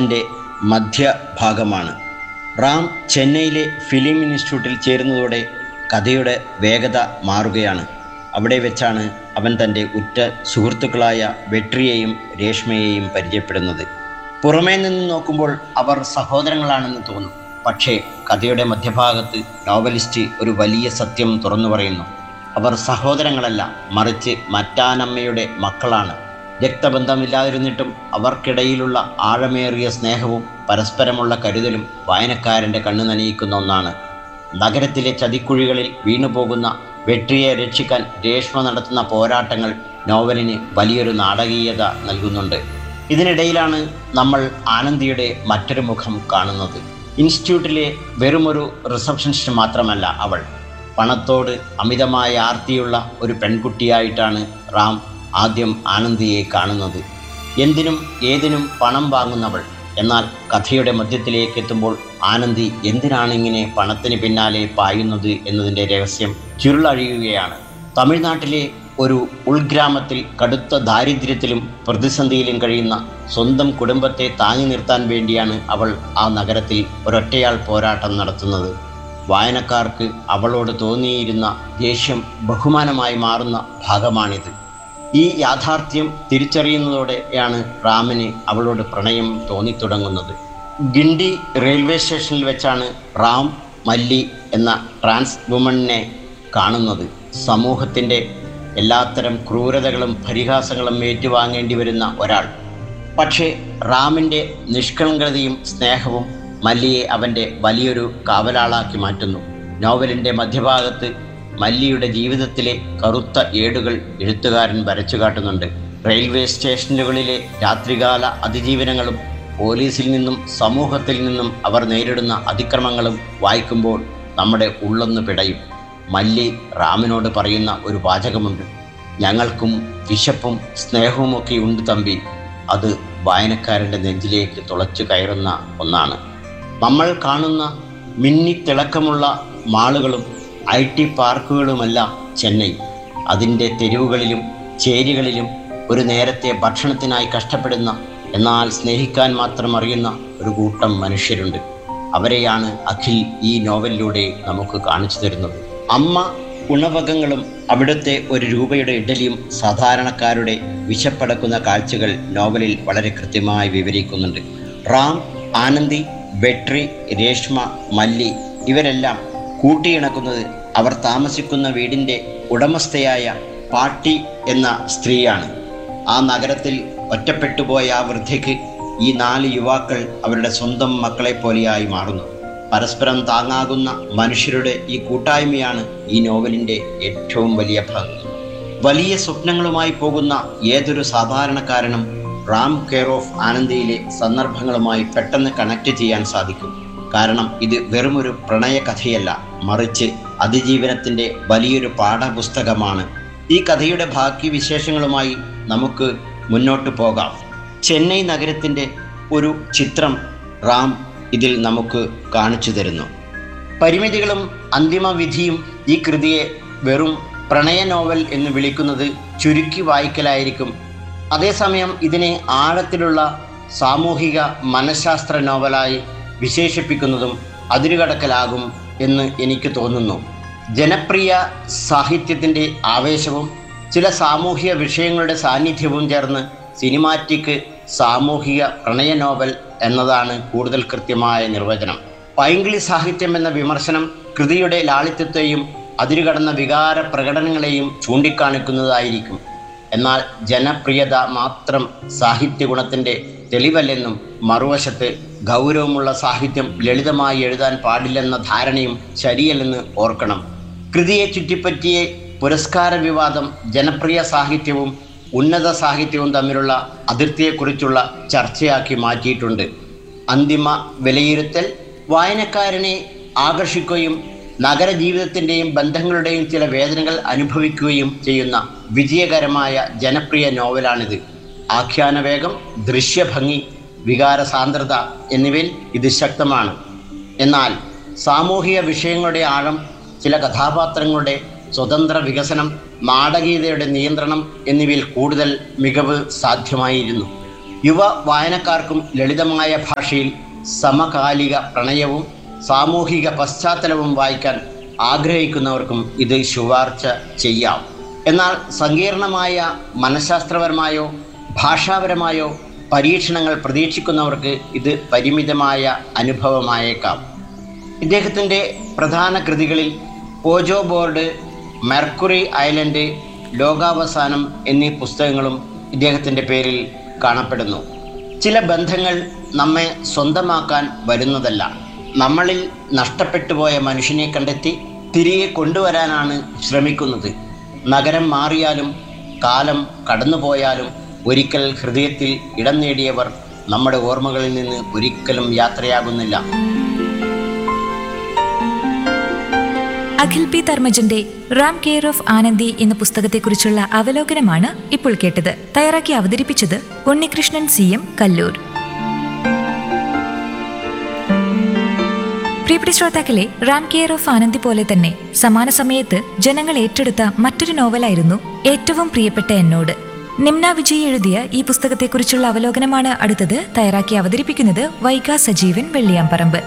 അതിൻ്റെ മധ്യഭാഗമാണ് റാം ചെന്നൈയിലെ ഫിലിം ഇൻസ്റ്റിറ്റ്യൂട്ടിൽ ചേരുന്നതോടെ കഥയുടെ വേഗത മാറുകയാണ് അവിടെ വെച്ചാണ് അവൻ തൻ്റെ ഉറ്റ സുഹൃത്തുക്കളായ വെട്രിയെയും രേഷ്മയെയും പരിചയപ്പെടുന്നത് പുറമേ നിന്ന് നോക്കുമ്പോൾ അവർ സഹോദരങ്ങളാണെന്ന് തോന്നും പക്ഷേ കഥയുടെ മധ്യഭാഗത്ത് നോവലിസ്റ്റ് ഒരു വലിയ സത്യം തുറന്നു പറയുന്നു അവർ സഹോദരങ്ങളല്ല മറിച്ച് മറ്റാനമ്മയുടെ മക്കളാണ് രക്തബന്ധമില്ലാതിരുന്നിട്ടും അവർക്കിടയിലുള്ള ആഴമേറിയ സ്നേഹവും പരസ്പരമുള്ള കരുതലും വായനക്കാരൻ്റെ കണ്ണു നനയിക്കുന്ന ഒന്നാണ് നഗരത്തിലെ ചതിക്കുഴികളിൽ വീണുപോകുന്ന വെട്രിയെ രക്ഷിക്കാൻ രേഷ്മ നടത്തുന്ന പോരാട്ടങ്ങൾ നോവലിന് വലിയൊരു നാടകീയത നൽകുന്നുണ്ട് ഇതിനിടയിലാണ് നമ്മൾ ആനന്ദിയുടെ മറ്റൊരു മുഖം കാണുന്നത് ഇൻസ്റ്റിറ്റ്യൂട്ടിലെ വെറുമൊരു റിസപ്ഷനിസ്റ്റ് മാത്രമല്ല അവൾ പണത്തോട് അമിതമായ ആർത്തിയുള്ള ഒരു പെൺകുട്ടിയായിട്ടാണ് റാം ആദ്യം ആനന്ദിയെ കാണുന്നത് എന്തിനും ഏതിനും പണം വാങ്ങുന്നവൾ എന്നാൽ കഥയുടെ മധ്യത്തിലേക്ക് എത്തുമ്പോൾ ആനന്ദി എന്തിനാണ് ഇങ്ങനെ പണത്തിന് പിന്നാലെ പായുന്നത് എന്നതിൻ്റെ രഹസ്യം ചുരുളഴിയുകയാണ് തമിഴ്നാട്ടിലെ ഒരു ഉൾഗ്രാമത്തിൽ കടുത്ത ദാരിദ്ര്യത്തിലും പ്രതിസന്ധിയിലും കഴിയുന്ന സ്വന്തം കുടുംബത്തെ താങ്ങി നിർത്താൻ വേണ്ടിയാണ് അവൾ ആ നഗരത്തിൽ ഒരൊറ്റയാൾ പോരാട്ടം നടത്തുന്നത് വായനക്കാർക്ക് അവളോട് തോന്നിയിരുന്ന ദേഷ്യം ബഹുമാനമായി മാറുന്ന ഭാഗമാണിത് ഈ യാഥാർത്ഥ്യം തിരിച്ചറിയുന്നതോടെയാണ് റാമിന് അവളോട് പ്രണയം തോന്നിത്തുടങ്ങുന്നത് ഗിണ്ടി റെയിൽവേ സ്റ്റേഷനിൽ വെച്ചാണ് റാം മല്ലി എന്ന ട്രാൻസ് വുമണിനെ കാണുന്നത് സമൂഹത്തിൻ്റെ എല്ലാത്തരം ക്രൂരതകളും പരിഹാസങ്ങളും ഏറ്റുവാങ്ങേണ്ടി വരുന്ന ഒരാൾ പക്ഷേ റാമിൻ്റെ നിഷ്കളങ്കതയും സ്നേഹവും മല്ലിയെ അവൻ്റെ വലിയൊരു കാവലാളാക്കി മാറ്റുന്നു നോവലിൻ്റെ മധ്യഭാഗത്ത് മല്ലിയുടെ ജീവിതത്തിലെ കറുത്ത ഏടുകൾ എഴുത്തുകാരൻ വരച്ചു കാട്ടുന്നുണ്ട് റെയിൽവേ സ്റ്റേഷനുകളിലെ രാത്രികാല അതിജീവനങ്ങളും പോലീസിൽ നിന്നും സമൂഹത്തിൽ നിന്നും അവർ നേരിടുന്ന അതിക്രമങ്ങളും വായിക്കുമ്പോൾ നമ്മുടെ ഉള്ളൊന്ന് പിടയും മല്ലി റാമിനോട് പറയുന്ന ഒരു വാചകമുണ്ട് ഞങ്ങൾക്കും വിശപ്പും സ്നേഹവുമൊക്കെ ഉണ്ട് തമ്പി അത് വായനക്കാരൻ്റെ നെഞ്ചിലേക്ക് തുളച്ചു കയറുന്ന ഒന്നാണ് നമ്മൾ കാണുന്ന മിന്നിത്തിളക്കമുള്ള മാളുകളും ഐ ടി പാർക്കുകളുമല്ല ചെന്നൈ അതിൻ്റെ തെരുവുകളിലും ചേരികളിലും ഒരു നേരത്തെ ഭക്ഷണത്തിനായി കഷ്ടപ്പെടുന്ന എന്നാൽ സ്നേഹിക്കാൻ മാത്രം അറിയുന്ന ഒരു കൂട്ടം മനുഷ്യരുണ്ട് അവരെയാണ് അഖിൽ ഈ നോവലിലൂടെ നമുക്ക് കാണിച്ചു തരുന്നത് അമ്മ ഉണവകങ്ങളും അവിടുത്തെ ഒരു രൂപയുടെ ഇഡലിയും സാധാരണക്കാരുടെ വിശപ്പടക്കുന്ന കാഴ്ചകൾ നോവലിൽ വളരെ കൃത്യമായി വിവരിക്കുന്നുണ്ട് റാം ആനന്ദി ബെട്രി രേഷ്മ മല്ലി ഇവരെല്ലാം കൂട്ടിയിണക്കുന്നത് അവർ താമസിക്കുന്ന വീടിൻ്റെ ഉടമസ്ഥയായ പാട്ടി എന്ന സ്ത്രീയാണ് ആ നഗരത്തിൽ ഒറ്റപ്പെട്ടുപോയ ആ വൃദ്ധയ്ക്ക് ഈ നാല് യുവാക്കൾ അവരുടെ സ്വന്തം മക്കളെ പോലെയായി മാറുന്നു പരസ്പരം താങ്ങാകുന്ന മനുഷ്യരുടെ ഈ കൂട്ടായ്മയാണ് ഈ നോവലിൻ്റെ ഏറ്റവും വലിയ ഭംഗി വലിയ സ്വപ്നങ്ങളുമായി പോകുന്ന ഏതൊരു സാധാരണക്കാരനും റാം കെയർ ഓഫ് ആനന്ദിയിലെ സന്ദർഭങ്ങളുമായി പെട്ടെന്ന് കണക്ട് ചെയ്യാൻ സാധിക്കും കാരണം ഇത് വെറുമൊരു പ്രണയ കഥയല്ല മറിച്ച് അതിജീവനത്തിൻ്റെ വലിയൊരു പാഠപുസ്തകമാണ് ഈ കഥയുടെ ബാക്കി വിശേഷങ്ങളുമായി നമുക്ക് മുന്നോട്ട് പോകാം ചെന്നൈ നഗരത്തിൻ്റെ ഒരു ചിത്രം റാം ഇതിൽ നമുക്ക് കാണിച്ചു തരുന്നു പരിമിതികളും അന്തിമ വിധിയും ഈ കൃതിയെ വെറും പ്രണയ നോവൽ എന്ന് വിളിക്കുന്നത് ചുരുക്കി വായിക്കലായിരിക്കും അതേസമയം ഇതിനെ ആഴത്തിലുള്ള സാമൂഹിക മനഃശാസ്ത്ര നോവലായി വിശേഷിപ്പിക്കുന്നതും അതിരുകടക്കലാകും എന്ന് എനിക്ക് തോന്നുന്നു ജനപ്രിയ സാഹിത്യത്തിൻ്റെ ആവേശവും ചില സാമൂഹിക വിഷയങ്ങളുടെ സാന്നിധ്യവും ചേർന്ന് സിനിമാറ്റിക് സാമൂഹിക പ്രണയ നോവൽ എന്നതാണ് കൂടുതൽ കൃത്യമായ നിർവചനം പൈങ്കിളി സാഹിത്യം എന്ന വിമർശനം കൃതിയുടെ ലാളിത്യത്തെയും അതിരുകടന്ന വികാര പ്രകടനങ്ങളെയും ചൂണ്ടിക്കാണിക്കുന്നതായിരിക്കും എന്നാൽ ജനപ്രിയത മാത്രം സാഹിത്യ ഗുണത്തിൻ്റെ തെളിവല്ലെന്നും മറുവശത്ത് ഗൗരവമുള്ള സാഹിത്യം ലളിതമായി എഴുതാൻ പാടില്ലെന്ന ധാരണയും ശരിയല്ലെന്ന് ഓർക്കണം കൃതിയെ ചുറ്റിപ്പറ്റിയ പുരസ്കാര വിവാദം ജനപ്രിയ സാഹിത്യവും ഉന്നത സാഹിത്യവും തമ്മിലുള്ള അതിർത്തിയെക്കുറിച്ചുള്ള ചർച്ചയാക്കി മാറ്റിയിട്ടുണ്ട് അന്തിമ വിലയിരുത്തൽ വായനക്കാരനെ ആകർഷിക്കുകയും നഗരജീവിതത്തിൻ്റെയും ബന്ധങ്ങളുടെയും ചില വേദനകൾ അനുഭവിക്കുകയും ചെയ്യുന്ന വിജയകരമായ ജനപ്രിയ നോവലാണിത് ആഖ്യാനവേഗം ദൃശ്യഭംഗി വികാര സാന്ദ്രത എന്നിവയിൽ ഇത് ശക്തമാണ് എന്നാൽ സാമൂഹിക വിഷയങ്ങളുടെ ആഴം ചില കഥാപാത്രങ്ങളുടെ സ്വതന്ത്ര വികസനം നാടകീയതയുടെ നിയന്ത്രണം എന്നിവയിൽ കൂടുതൽ മികവ് സാധ്യമായിരുന്നു യുവ വായനക്കാർക്കും ലളിതമായ ഭാഷയിൽ സമകാലിക പ്രണയവും സാമൂഹിക പശ്ചാത്തലവും വായിക്കാൻ ആഗ്രഹിക്കുന്നവർക്കും ഇത് ശുപാർശ ചെയ്യാം എന്നാൽ സങ്കീർണമായ മനഃശാസ്ത്രപരമായോ ഭാഷാപരമായോ പരീക്ഷണങ്ങൾ പ്രതീക്ഷിക്കുന്നവർക്ക് ഇത് പരിമിതമായ അനുഭവമായേക്കാം ഇദ്ദേഹത്തിൻ്റെ പ്രധാന കൃതികളിൽ ഓജോ ബോർഡ് മെർക്കുറി ഐലൻഡ് ലോകാവസാനം എന്നീ പുസ്തകങ്ങളും ഇദ്ദേഹത്തിൻ്റെ പേരിൽ കാണപ്പെടുന്നു ചില ബന്ധങ്ങൾ നമ്മെ സ്വന്തമാക്കാൻ വരുന്നതല്ല നമ്മളിൽ നഷ്ടപ്പെട്ടു പോയ മനുഷ്യനെ കണ്ടെത്തി തിരികെ കൊണ്ടുവരാനാണ് ശ്രമിക്കുന്നത് നഗരം മാറിയാലും കാലം കടന്നുപോയാലും ഒരിക്കൽ ഹൃദയത്തിൽ ഇടം നേടിയവർ നമ്മുടെ ഓർമ്മകളിൽ നിന്ന് ഒരിക്കലും യാത്രയാകുന്നില്ല അഖിൽ പി ധർമ്മജന്റെ റാം കെയർ ഓഫ് ആനന്ദി എന്ന പുസ്തകത്തെക്കുറിച്ചുള്ള അവലോകനമാണ് ഇപ്പോൾ കേട്ടത് തയ്യാറാക്കി അവതരിപ്പിച്ചത് ഉണ്ണികൃഷ്ണൻ സി എം കല്ലൂർ പ്രിയപ്പെട്ട ശ്രോതാക്കളെ റാം കെയർ ഓഫ് ആനന്ദി പോലെ തന്നെ സമാന സമയത്ത് ജനങ്ങൾ ഏറ്റെടുത്ത മറ്റൊരു നോവലായിരുന്നു ഏറ്റവും പ്രിയപ്പെട്ട എന്നോട് നിംന വിജയ് എഴുതിയ ഈ പുസ്തകത്തെക്കുറിച്ചുള്ള അവലോകനമാണ് അടുത്തത് തയ്യാറാക്കി അവതരിപ്പിക്കുന്നത് വൈകാ സജീവൻ വെള്ളിയാമ്പറമ്പ്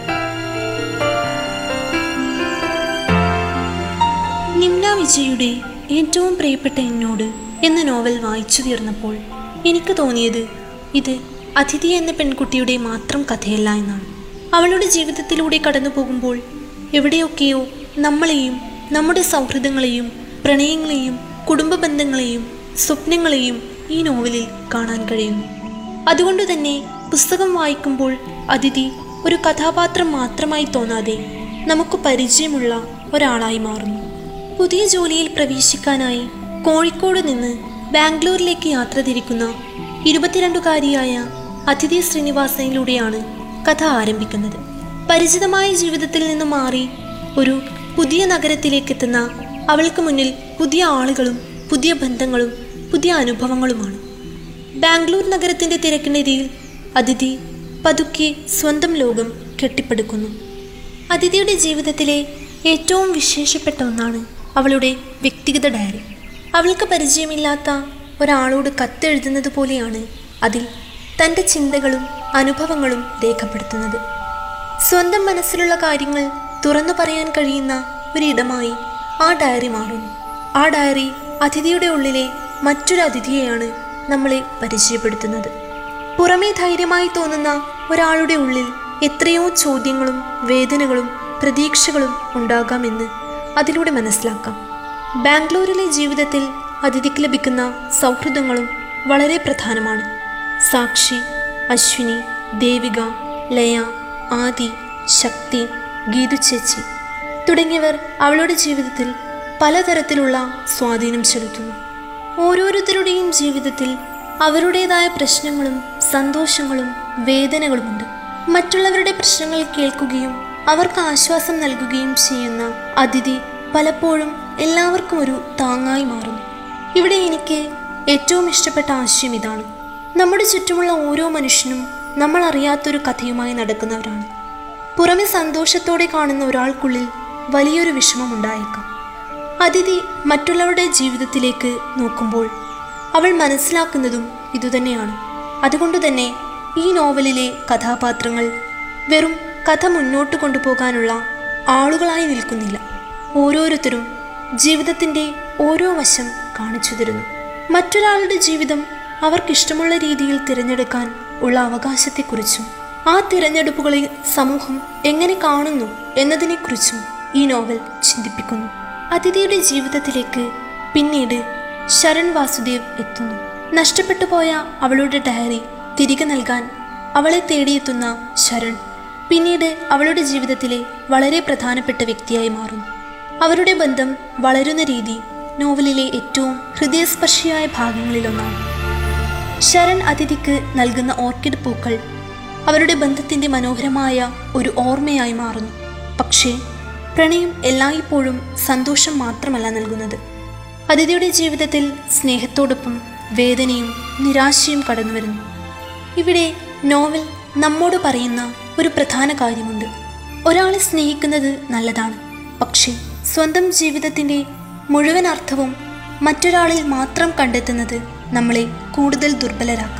നിംന വിജയുടെ ഏറ്റവും പ്രിയപ്പെട്ട എന്നോട് എന്ന നോവൽ വായിച്ചു തീർന്നപ്പോൾ എനിക്ക് തോന്നിയത് ഇത് അതിഥി എന്ന പെൺകുട്ടിയുടെ മാത്രം കഥയല്ല എന്നാണ് അവളുടെ ജീവിതത്തിലൂടെ കടന്നു പോകുമ്പോൾ എവിടെയൊക്കെയോ നമ്മളെയും നമ്മുടെ സൗഹൃദങ്ങളെയും പ്രണയങ്ങളെയും കുടുംബ ബന്ധങ്ങളെയും സ്വപ്നങ്ങളെയും ഈ നോവലിൽ കാണാൻ കഴിയുന്നു അതുകൊണ്ട് തന്നെ പുസ്തകം വായിക്കുമ്പോൾ അതിഥി ഒരു കഥാപാത്രം മാത്രമായി തോന്നാതെ നമുക്ക് പരിചയമുള്ള ഒരാളായി മാറുന്നു പുതിയ ജോലിയിൽ പ്രവേശിക്കാനായി കോഴിക്കോട് നിന്ന് ബാംഗ്ലൂരിലേക്ക് യാത്ര തിരിക്കുന്ന ഇരുപത്തിരണ്ടുകാരിയായ അതിഥി ശ്രീനിവാസനിലൂടെയാണ് കഥ ആരംഭിക്കുന്നത് പരിചിതമായ ജീവിതത്തിൽ നിന്ന് മാറി ഒരു പുതിയ നഗരത്തിലേക്ക് എത്തുന്ന അവൾക്ക് മുന്നിൽ പുതിയ ആളുകളും പുതിയ ബന്ധങ്ങളും പുതിയ അനുഭവങ്ങളുമാണ് ബാംഗ്ലൂർ നഗരത്തിന്റെ തിരക്കിനിടയിൽ അതിഥി പതുക്കെ സ്വന്തം ലോകം കെട്ടിപ്പടുക്കുന്നു അതിഥിയുടെ ജീവിതത്തിലെ ഏറ്റവും വിശേഷപ്പെട്ട ഒന്നാണ് അവളുടെ വ്യക്തിഗത ഡയറി അവൾക്ക് പരിചയമില്ലാത്ത ഒരാളോട് കത്തെഴുതുന്നത് പോലെയാണ് അതിൽ തൻ്റെ ചിന്തകളും അനുഭവങ്ങളും രേഖപ്പെടുത്തുന്നത് സ്വന്തം മനസ്സിലുള്ള കാര്യങ്ങൾ തുറന്നു പറയാൻ കഴിയുന്ന ഒരിടമായി ആ ഡയറി മാറുന്നു ആ ഡയറി അതിഥിയുടെ ഉള്ളിലെ മറ്റൊരു അതിഥിയെയാണ് നമ്മളെ പരിചയപ്പെടുത്തുന്നത് പുറമേ ധൈര്യമായി തോന്നുന്ന ഒരാളുടെ ഉള്ളിൽ എത്രയോ ചോദ്യങ്ങളും വേദനകളും പ്രതീക്ഷകളും ഉണ്ടാകാമെന്ന് അതിലൂടെ മനസ്സിലാക്കാം ബാംഗ്ലൂരിലെ ജീവിതത്തിൽ അതിഥിക്ക് ലഭിക്കുന്ന സൗഹൃദങ്ങളും വളരെ പ്രധാനമാണ് സാക്ഷി അശ്വിനി ദേവിക ലയ ആദി ശക്തി ഗീതു ചേച്ചി തുടങ്ങിയവർ അവളുടെ ജീവിതത്തിൽ പലതരത്തിലുള്ള സ്വാധീനം ചെലുത്തുന്നു ഓരോരുത്തരുടെയും ജീവിതത്തിൽ അവരുടേതായ പ്രശ്നങ്ങളും സന്തോഷങ്ങളും വേദനകളുമുണ്ട് മറ്റുള്ളവരുടെ പ്രശ്നങ്ങൾ കേൾക്കുകയും അവർക്ക് ആശ്വാസം നൽകുകയും ചെയ്യുന്ന അതിഥി പലപ്പോഴും എല്ലാവർക്കും ഒരു താങ്ങായി മാറുന്നു ഇവിടെ എനിക്ക് ഏറ്റവും ഇഷ്ടപ്പെട്ട ആശയം ഇതാണ് നമ്മുടെ ചുറ്റുമുള്ള ഓരോ മനുഷ്യനും നമ്മൾ അറിയാത്തൊരു കഥയുമായി നടക്കുന്നവരാണ് പുറമെ സന്തോഷത്തോടെ കാണുന്ന ഒരാൾക്കുള്ളിൽ വലിയൊരു വിഷമമുണ്ടായേക്കാം അതിഥി മറ്റുള്ളവരുടെ ജീവിതത്തിലേക്ക് നോക്കുമ്പോൾ അവൾ മനസ്സിലാക്കുന്നതും ഇതുതന്നെയാണ് അതുകൊണ്ട് തന്നെ ഈ നോവലിലെ കഥാപാത്രങ്ങൾ വെറും കഥ മുന്നോട്ട് കൊണ്ടുപോകാനുള്ള ആളുകളായി നിൽക്കുന്നില്ല ഓരോരുത്തരും ജീവിതത്തിൻ്റെ ഓരോ വശം കാണിച്ചു തരുന്നു മറ്റൊരാളുടെ ജീവിതം അവർക്കിഷ്ടമുള്ള രീതിയിൽ തിരഞ്ഞെടുക്കാൻ ഉള്ള അവകാശത്തെക്കുറിച്ചും ആ തിരഞ്ഞെടുപ്പുകളെ സമൂഹം എങ്ങനെ കാണുന്നു എന്നതിനെക്കുറിച്ചും ഈ നോവൽ ചിന്തിപ്പിക്കുന്നു അതിഥിയുടെ ജീവിതത്തിലേക്ക് പിന്നീട് ശരൺ വാസുദേവ് എത്തുന്നു നഷ്ടപ്പെട്ടു പോയ അവളുടെ ഡയറി തിരികെ നൽകാൻ അവളെ തേടിയെത്തുന്ന ശരൺ പിന്നീട് അവളുടെ ജീവിതത്തിലെ വളരെ പ്രധാനപ്പെട്ട വ്യക്തിയായി മാറുന്നു അവരുടെ ബന്ധം വളരുന്ന രീതി നോവലിലെ ഏറ്റവും ഹൃദയസ്പർശിയായ ഭാഗങ്ങളിലൊന്നാണ് ശരൺ അതിഥിക്ക് നൽകുന്ന ഓർക്കിഡ് പൂക്കൾ അവരുടെ ബന്ധത്തിൻ്റെ മനോഹരമായ ഒരു ഓർമ്മയായി മാറുന്നു പക്ഷേ പ്രണയം എല്ലായ്പ്പോഴും സന്തോഷം മാത്രമല്ല നൽകുന്നത് അതിഥിയുടെ ജീവിതത്തിൽ സ്നേഹത്തോടൊപ്പം വേദനയും നിരാശയും കടന്നു വരുന്നു ഇവിടെ നോവൽ നമ്മോട് പറയുന്ന ഒരു പ്രധാന കാര്യമുണ്ട് ഒരാളെ സ്നേഹിക്കുന്നത് നല്ലതാണ് പക്ഷേ സ്വന്തം ജീവിതത്തിൻ്റെ മുഴുവൻ അർത്ഥവും മറ്റൊരാളിൽ മാത്രം കണ്ടെത്തുന്നത് നമ്മളെ കൂടുതൽ ദുർബലരാക്കാം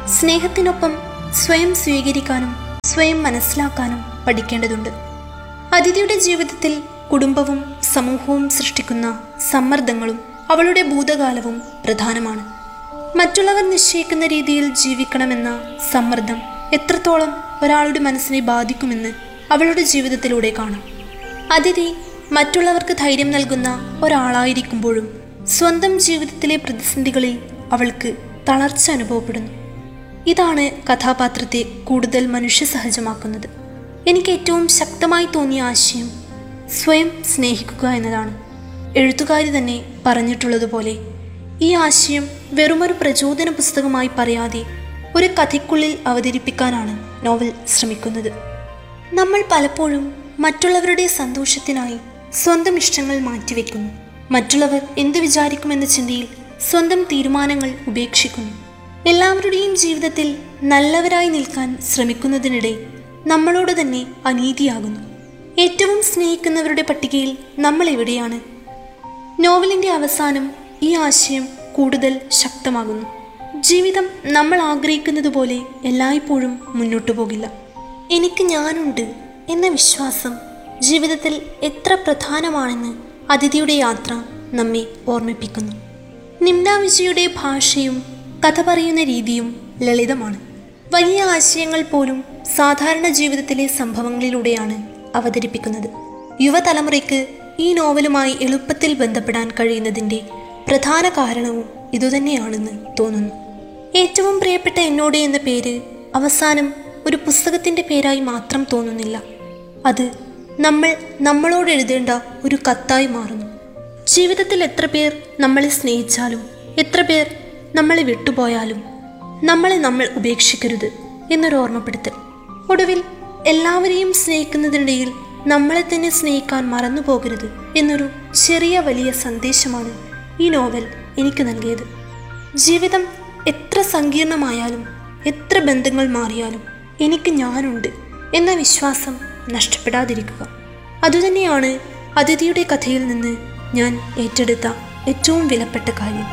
സ്നേഹത്തിനൊപ്പം സ്വയം സ്വീകരിക്കാനും സ്വയം മനസ്സിലാക്കാനും പഠിക്കേണ്ടതുണ്ട് അതിഥിയുടെ ജീവിതത്തിൽ കുടുംബവും സമൂഹവും സൃഷ്ടിക്കുന്ന സമ്മർദ്ദങ്ങളും അവളുടെ ഭൂതകാലവും പ്രധാനമാണ് മറ്റുള്ളവർ നിശ്ചയിക്കുന്ന രീതിയിൽ ജീവിക്കണമെന്ന സമ്മർദ്ദം എത്രത്തോളം ഒരാളുടെ മനസ്സിനെ ബാധിക്കുമെന്ന് അവളുടെ ജീവിതത്തിലൂടെ കാണാം അതിഥി മറ്റുള്ളവർക്ക് ധൈര്യം നൽകുന്ന ഒരാളായിരിക്കുമ്പോഴും സ്വന്തം ജീവിതത്തിലെ പ്രതിസന്ധികളിൽ അവൾക്ക് തളർച്ച അനുഭവപ്പെടുന്നു ഇതാണ് കഥാപാത്രത്തെ കൂടുതൽ മനുഷ്യസഹജമാക്കുന്നത് എനിക്ക് ഏറ്റവും ശക്തമായി തോന്നിയ ആശയം സ്വയം സ്നേഹിക്കുക എന്നതാണ് എഴുത്തുകാരി തന്നെ പറഞ്ഞിട്ടുള്ളതുപോലെ ഈ ആശയം വെറുമൊരു പ്രചോദന പുസ്തകമായി പറയാതെ ഒരു കഥയ്ക്കുള്ളിൽ അവതരിപ്പിക്കാനാണ് നോവൽ ശ്രമിക്കുന്നത് നമ്മൾ പലപ്പോഴും മറ്റുള്ളവരുടെ സന്തോഷത്തിനായി സ്വന്തം ഇഷ്ടങ്ങൾ മാറ്റിവെക്കുന്നു മറ്റുള്ളവർ എന്ത് വിചാരിക്കുമെന്ന ചിന്തയിൽ സ്വന്തം തീരുമാനങ്ങൾ ഉപേക്ഷിക്കുന്നു എല്ലാവരുടെയും ജീവിതത്തിൽ നല്ലവരായി നിൽക്കാൻ ശ്രമിക്കുന്നതിനിടെ നമ്മളോട് തന്നെ അനീതിയാകുന്നു ഏറ്റവും സ്നേഹിക്കുന്നവരുടെ പട്ടികയിൽ നമ്മൾ എവിടെയാണ് നോവലിൻ്റെ അവസാനം ഈ ആശയം കൂടുതൽ ശക്തമാകുന്നു ജീവിതം നമ്മൾ ആഗ്രഹിക്കുന്നത് പോലെ എല്ലായ്പ്പോഴും മുന്നോട്ടു പോകില്ല എനിക്ക് ഞാനുണ്ട് എന്ന വിശ്വാസം ജീവിതത്തിൽ എത്ര പ്രധാനമാണെന്ന് അതിഥിയുടെ യാത്ര നമ്മെ ഓർമ്മിപ്പിക്കുന്നു നിംന വിജയുടെ ഭാഷയും കഥ പറയുന്ന രീതിയും ലളിതമാണ് വലിയ ആശയങ്ങൾ പോലും സാധാരണ ജീവിതത്തിലെ സംഭവങ്ങളിലൂടെയാണ് അവതരിപ്പിക്കുന്നത് യുവതലമുറയ്ക്ക് ഈ നോവലുമായി എളുപ്പത്തിൽ ബന്ധപ്പെടാൻ കഴിയുന്നതിൻ്റെ പ്രധാന കാരണവും ഇതുതന്നെയാണെന്ന് തോന്നുന്നു ഏറ്റവും പ്രിയപ്പെട്ട എന്നോട് എന്ന പേര് അവസാനം ഒരു പുസ്തകത്തിൻ്റെ പേരായി മാത്രം തോന്നുന്നില്ല അത് നമ്മൾ നമ്മളോട് എഴുതേണ്ട ഒരു കത്തായി മാറുന്നു ജീവിതത്തിൽ എത്ര പേർ നമ്മളെ സ്നേഹിച്ചാലും എത്ര പേർ നമ്മളെ വിട്ടുപോയാലും നമ്മളെ നമ്മൾ ഉപേക്ഷിക്കരുത് എന്നൊരു ഓർമ്മപ്പെടുത്തൽ ഒടുവിൽ എല്ലാവരെയും സ്നേഹിക്കുന്നതിനിടയിൽ നമ്മളെ തന്നെ സ്നേഹിക്കാൻ മറന്നു പോകരുത് എന്നൊരു ചെറിയ വലിയ സന്ദേശമാണ് ഈ നോവൽ എനിക്ക് നൽകിയത് ജീവിതം എത്ര സങ്കീർണമായാലും എത്ര ബന്ധങ്ങൾ മാറിയാലും എനിക്ക് ഞാനുണ്ട് എന്ന വിശ്വാസം നഷ്ടപ്പെടാതിരിക്കുക അതുതന്നെയാണ് അതിഥിയുടെ കഥയിൽ നിന്ന് ഞാൻ ഏറ്റെടുത്ത ഏറ്റവും വിലപ്പെട്ട കാര്യം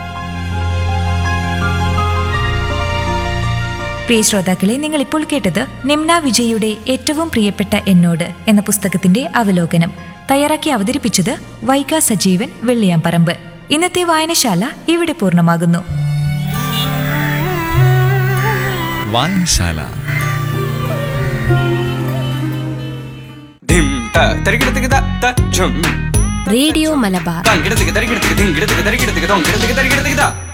പ്രിയ ശ്രോതാക്കളെ നിങ്ങൾ ഇപ്പോൾ കേട്ടത് നിംന വിജയുടെ ഏറ്റവും പ്രിയപ്പെട്ട എന്നോട് എന്ന പുസ്തകത്തിന്റെ അവലോകനം തയ്യാറാക്കി അവതരിപ്പിച്ചത് വൈക സജീവൻ വെള്ളിയാമ്പറമ്പ് ഇന്നത്തെ വായനശാല ഇവിടെ പൂർണ്ണമാകുന്നു വായനശാല ധിം ത തരികിടത്തിക്ക് ത ത ഝും റേഡിയോ മലബാർ തങ്കിടത്തിക്ക് തരികിടത്തിക്ക് ധിങ്കിടത്തിക്ക് തരികിടത്തിക്ക് തൊങ്കിടത്തിക്ക് തരികിടത്തിക്ക് ത